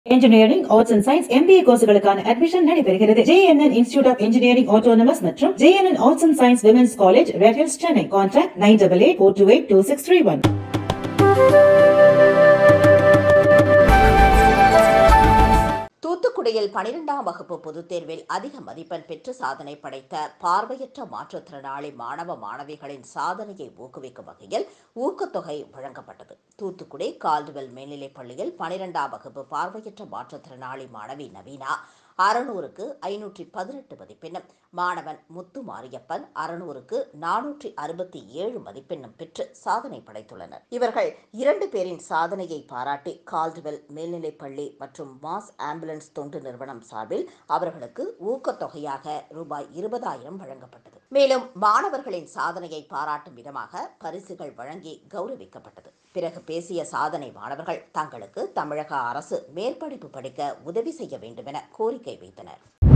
engineering arts and science MBA கோர்ஸ்களுக்கான admission நடைபெறுகிறது JNN institute of engineering autonomous மற்றும் JNN arts and science women's college Red Hills Chennai contact nine double eight four two eight two six three one தூத்துக்குடியில் பனிரெண்டாம் வகுப்பு பொதுத் தேர்வில் அதிக மதிப்பெண் பெற்று சாதனை படைத்த பார்வையற்ற மாற்றுத்திறனாளி மாணவ மாணவிகளின் சாதனையை ஊக்குவிக்கும் வகையில் ஊக்கத்தொகை வழங்கப்பட்டது தூத்துக்குடி கால்டுவெல் மேல்நிலைப் பள்ளியில் பனிரெண்டாம் வகுப்பு பார்வையற்ற மாற்றுத்திறனாளி மாணவி நவீனா அறுநூறுக்கு ஐநூற்றி பதினெட்டு மதிப்பெண்ணும் மாணவன் முத்து மாரியப்பன் அறுநூறுக்கு நானூற்றி அறுபத்தி ஏழு மதிப்பெண்ணும் பெற்று சாதனை படைத்துள்ளனர் இவர்கள் இரண்டு பேரின் சாதனையை பாராட்டி கால்டுவெல் மேல்நிலைப் பள்ளி மற்றும் மாஸ் ஆம்புலன்ஸ் தொண்டு நிறுவனம் சார்பில் அவர்களுக்கு ஊக்கத்தொகையாக ரூபாய் இருபதாயிரம் வழங்கப்பட்டது மேலும் மாணவர்களின் சாதனையை பாராட்டும் விதமாக பரிசுகள் வழங்கி கௌரவிக்கப்பட்டது பிறகு பேசிய சாதனை மாணவர்கள் தங்களுக்கு தமிழக அரசு மேற்படிப்பு படிக்க உதவி செய்ய வேண்டும் என கோரிக்கை வைத்தனர்